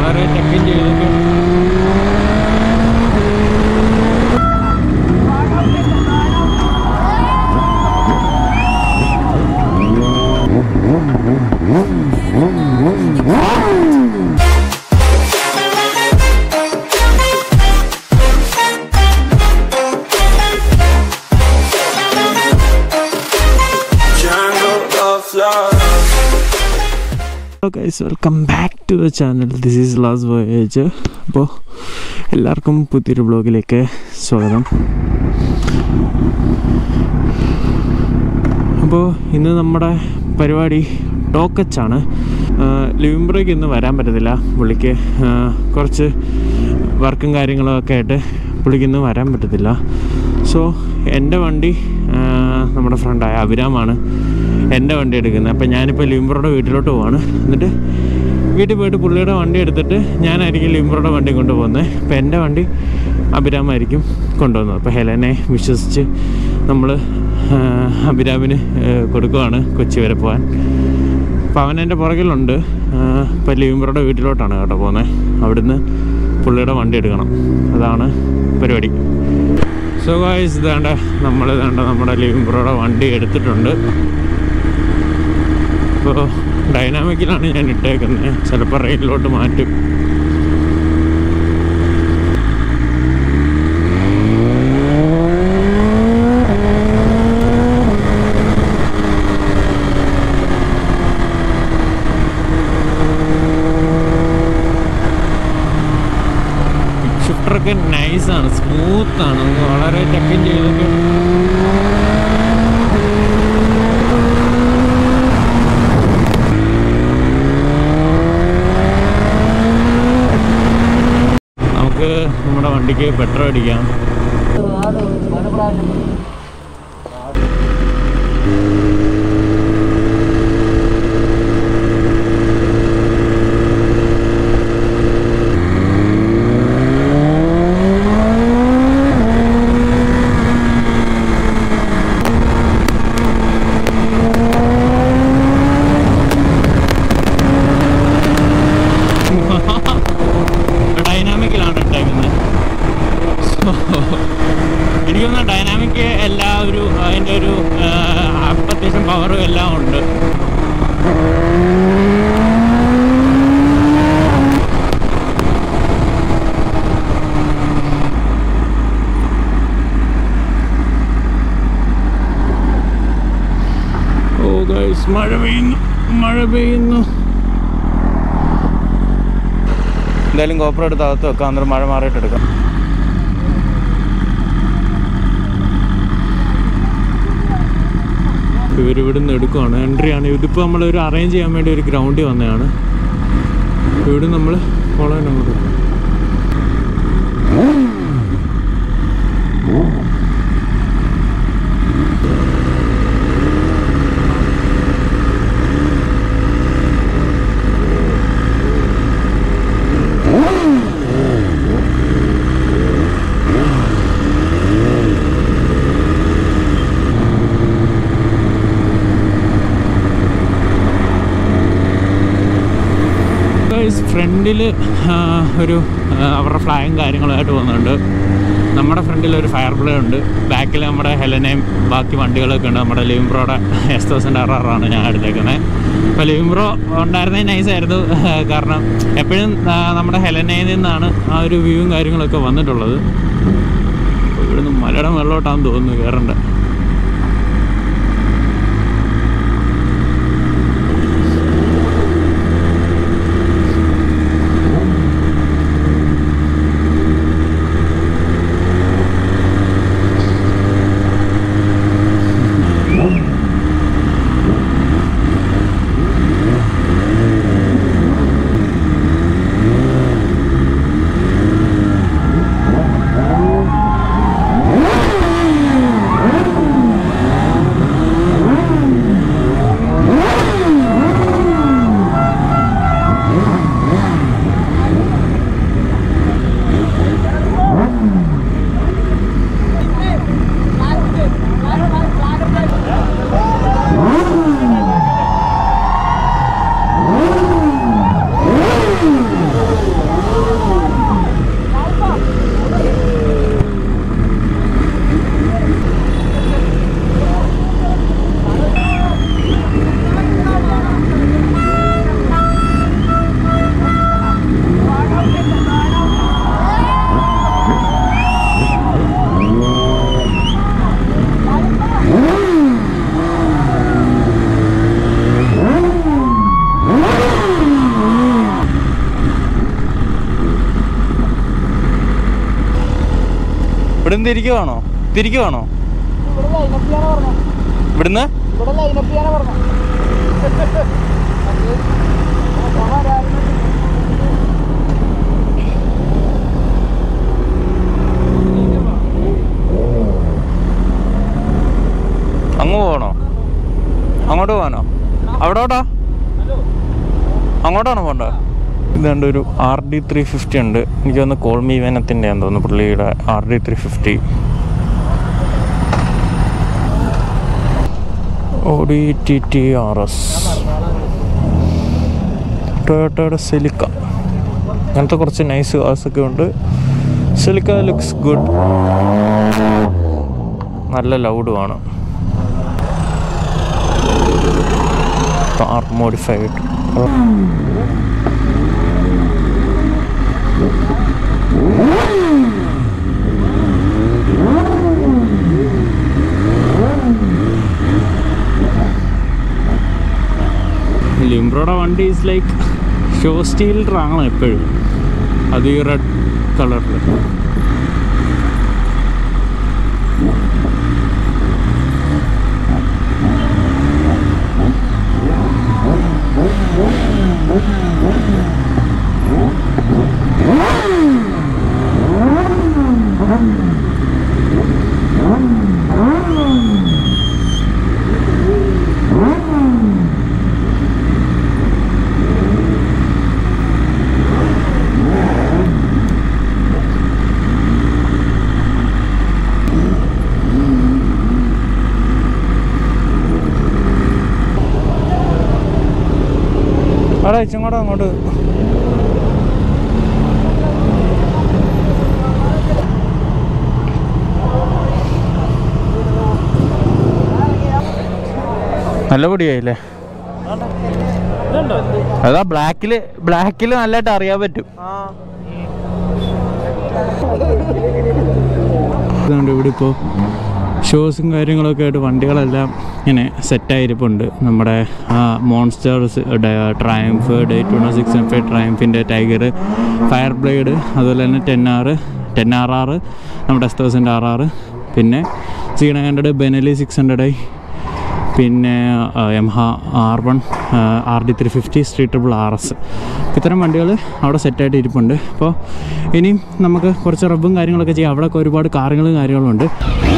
വളരെ ചെക്കും ചെയ്തിട്ട് Jungle of love. Hello guys welcome back to the channel this is last voyage അപ്പോൾ എല്ലാവർക്കും പുതിയൊരു ബ്ലോഗിലേക്ക് സ്വാഗതം അപ്പോൾ ഇന്ന് നമ്മുടെ പരിപാടി ടോക്കച്ചാണ് ലിവിംഗ് ബ്രേക്ക് ഇന്ന് വരാൻ പറ്റത്തില്ല പുള്ളിക്ക് ആ, കുറച്ച് വർക്കും കാര്യങ്ങളും ഒക്കെ ആയിട്ട് പുള്ളിക്ക് ഇന്ന് വരാൻ പറ്റത്തില്ല സോ എൻ്റെ വണ്ടി ആ, നമ്മുടെ ഫ്രണ്ടായ അഭിരാമാണ് എൻ്റെ വണ്ടി എടുക്കുന്നത് അപ്പം ഞാനിപ്പോൾ ലിംബ്രോയുടെ വീട്ടിലോട്ട് പോവാണ് എന്നിട്ട് വീട്ടിൽ പോയിട്ട് പുള്ളിയുടെ വണ്ടി എടുത്തിട്ട് ഞാനായിരിക്കും ലിംബ്രോയുടെ വണ്ടി കൊണ്ടുപോകുന്നത് അപ്പം എൻ്റെ വണ്ടി അഭിരാമായിരിക്കും കൊണ്ടുവന്നത് അപ്പോൾ ഹെലനെ വിശ്വസിച്ച് നമ്മൾ അഭിരാമിന് ആ, കൊടുക്കുവാണ് കൊച്ചി വരെ പോകാൻ അപ്പോൾ അവൻ എൻ്റെ പുറകിലുണ്ട് ഇപ്പോൾ ലിംബ്രോയുടെ വീട്ടിലോട്ടാണ് കേട്ടോ പോകുന്നത് അവിടുന്ന് പുള്ളിയുടെ വണ്ടി എടുക്കണം അതാണ് പരിപാടി സോ ഗായ്സ് ഇതാണ്ട നമ്മൾ ഇതാണ്ട നമ്മുടെ ലിംബ്രോയുടെ വണ്ടി എടുത്തിട്ടുണ്ട് ഇപ്പോൾ ഡൈനാമിക്കിലാണ് ഞാൻ ഇട്ടേക്കുന്നത് ചിലപ്പോൾ റെയിലിലോട്ട് മാറ്റും ഷിഫ്റ്ററൊക്കെ നൈസാണ് സ്മൂത്താണ് നമുക്ക് വളരെ ചെക്കും ചെയ്തിട്ട് നമുക്ക് നമ്മുടെ വണ്ടിക്ക് പെട്രോൾ അടിക്കാം ഡൈനാമിക്കിലാണ് ഇട്ടേക്കുന്നത് സോ എനിക്ക് തോന്നുന്നു ഡൈനാമിക് എല്ലാ ഒരു അതിൻ്റെ ഒരു ആ, അത്യാവശ്യം പവറും എല്ലാം ഉണ്ട് ഓ ഗൈസ് മഴ പെയ്യുന്നു മഴ പെയ്യുന്നു എന്തായാലും കോപ്പർ എടുത്ത് അകത്ത് വെക്കാം അന്നേരം മഴ മാറിയിട്ട് എടുക്കാം ഇവർ ഇവിടുന്ന് എടുക്കുവാണ് എൻട്രി ആണ് ഇതിപ്പോൾ നമ്മൾ ഒരു അറേഞ്ച് ചെയ്യാൻ വേണ്ടി ഒരു ഗ്രൗണ്ടിൽ വന്നതാണ് ഇവിടെ നമ്മൾ ഫോളോ ചെയ്യാൻ അങ്ങോട്ട് പോകും. ഫ്രണ്ടിൽ ഒരു ആ, അവരുടെ ഫ്ലാഗും കാര്യങ്ങളുമായിട്ട് പോകുന്നുണ്ട് നമ്മുടെ ഫ്രണ്ടിൽ ഒരു ഫയർ പ്ലേ ഉണ്ട് ബാക്കിൽ നമ്മുടെ ഹെലനയും ബാക്കി വണ്ടികളൊക്കെ ഉണ്ട് നമ്മുടെ ലിംബ്രോയുടെ എസ് തൗസൻഡ് ആർ ആറാണ് ഞാൻ എടുത്തേക്കുന്നത് അപ്പോൾ ലിംബ്രോ ഉണ്ടായിരുന്നേ നൈസായിരുന്നു കാരണം എപ്പോഴും ആ, നമ്മുടെ ഹെലനയിൽ നിന്നാണ് ആ ഒരു വ്യൂവും കാര്യങ്ങളൊക്കെ വന്നിട്ടുള്ളത് അപ്പോൾ ഇവിടുന്ന് മലയുടെ വെള്ളോട്ടാന്ന് തോന്നുന്നു കയറേണ്ട ഇവിടുന്ന് തിരിക്കുവാണോ തിരിക്കുവാണോ ഇവിടുന്ന് അങ്ങ് പോകണോ അങ്ങോട്ട് പോകാനോ അവിടോട്ടാ അങ്ങോട്ടാണോ പോണ്ടത് ഇതുണ്ട് ഒരു ആർ ഡി ത്രീ ഫിഫ്റ്റി ഉണ്ട് എനിക്ക് തോന്നുന്നു കോൾമി വേനത്തിൻ്റെ ആണെന്ന് തോന്നുന്നു പുള്ളിയുടെ R D three fifty Audi T T R S ടൊയോട്ടയുടെ സെലിക്ക അങ്ങനത്തെ കുറച്ച് നൈസ് കാസൊക്കെ ഉണ്ട് സെലിക്ക ലുക്സ് ഗുഡ് നല്ല ലൗഡുമാണ് കാർ മോഡിഫൈഡ് ലിംബ്രോയുടെ വണ്ടി ഈസ് ലൈക്ക് ഷോ സ്റ്റീലറാണ് എപ്പോഴും അത് ഈ റെഡ് കളറിൽ അവിടെ ഇച്ചങ്ങോട്ട് അങ്ങോട്ട് നല്ല പൊടിയായില്ലേ അതാ ബ്ലാക്കില് ബ്ലാക്കില് നല്ലതായിട്ട് അറിയാൻ പറ്റും ഇതുകൊണ്ട് ഇവിടെ ഇപ്പോൾ ഷോസും കാര്യങ്ങളൊക്കെ ആയിട്ട് വണ്ടികളെല്ലാം ഇങ്ങനെ സെറ്റായിരിപ്പുണ്ട് നമ്മുടെ monsters Triumph date six M five ട്രയംഫിൻ്റെ ടൈഗർ ഫയർ ബ്ലേഡ് അതുപോലെ തന്നെ ten R ten R R നമ്മുടെ എസ് തൗസൻഡ് ആർ ആർ പിന്നെ C nine hundred Benelli six hundred I പിന്നെ എംഹ R one R D three fifty Street Triple R S ഇത്തരം വണ്ടികൾ അവിടെ സെറ്റായിട്ട് ഇരിപ്പുണ്ട് അപ്പോൾ ഇനിയും നമുക്ക് കുറച്ച് റബ്ബും കാര്യങ്ങളൊക്കെ ചെയ്യാം അവിടെയൊക്കെ ഒരുപാട് കാറുകളും കാര്യങ്ങളും ഉണ്ട്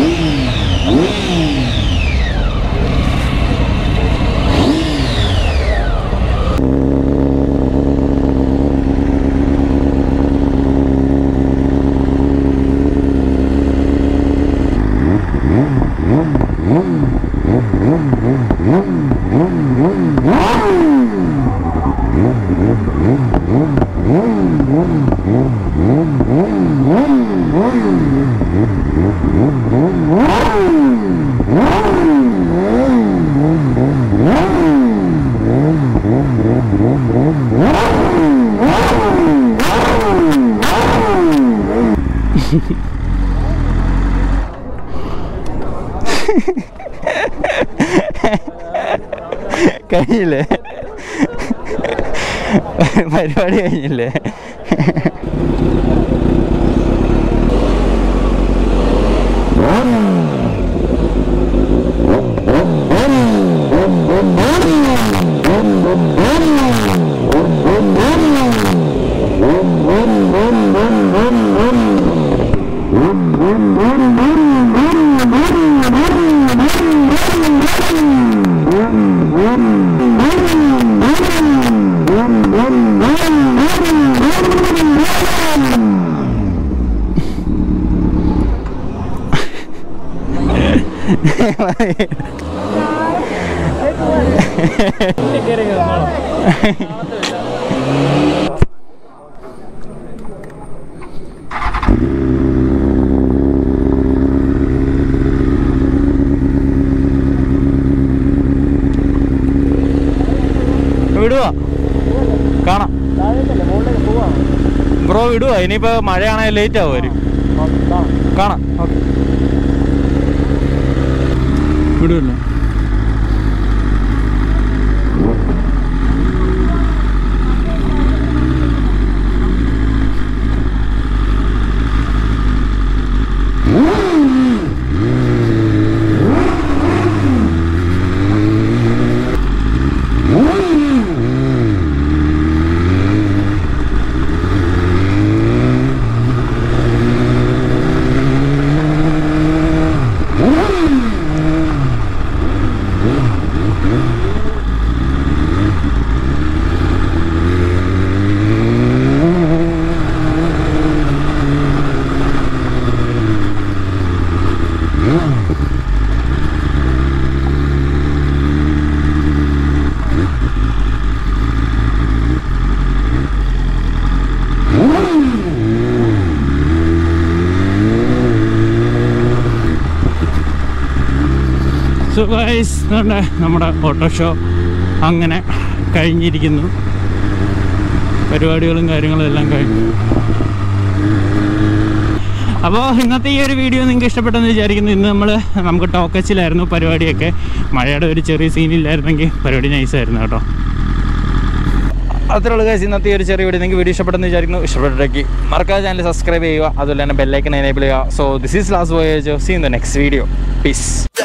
കഴിഞ്ഞില്ലേ പരിപാടി കഴിഞ്ഞില്ലേ വിടുവാ കാണാം ബ്രോ വിടുവാ ഇനിയിപ്പോ മഴയാണെങ്കിൽ ലേറ്റ് ആവുമായിരിക്കും കാണാം ഓക്കെ വിടുമല്ലോ ഗൈസ് നമ്മുടെ ഓട്ടോഷോ അങ്ങനെ കഴിഞ്ഞിരിക്കുന്നു പരിപാടികളും കാര്യങ്ങളും എല്ലാം കഴിഞ്ഞു അപ്പോൾ ഇന്നത്തെ ഈ ഒരു വീഡിയോ നിങ്ങൾക്ക് ഇഷ്ടപ്പെട്ടെന്ന് വിചാരിക്കുന്നു ഇന്ന് നമ്മൾ നമുക്ക് ടോക്കച്ചിലായിരുന്നു പരിപാടിയൊക്കെ മഴയുടെ ഒരു ചെറിയ സീനില്ലായിരുന്നെങ്കിൽ പരിപാടി നൈസായിരുന്നു കേട്ടോ അത്രയുള്ള കാര്യം ഇന്നത്തെ ഈ ഒരു ചെറിയ വീഡിയോ നിങ്ങൾക്ക് വീഡിയോ ഇഷ്ടപ്പെട്ടെന്ന് വിചാരിക്കുന്നു ഇഷ്ടപ്പെട്ടെങ്കിൽ മറക്കാതെ ചാനൽ സബ്സ്ക്രൈബ് ചെയ്യുക അതുപോലെ തന്നെ ബെല്ലൈക്കൻ എനേബിൾ ചെയ്യുക so this is last voyage see in the next video piece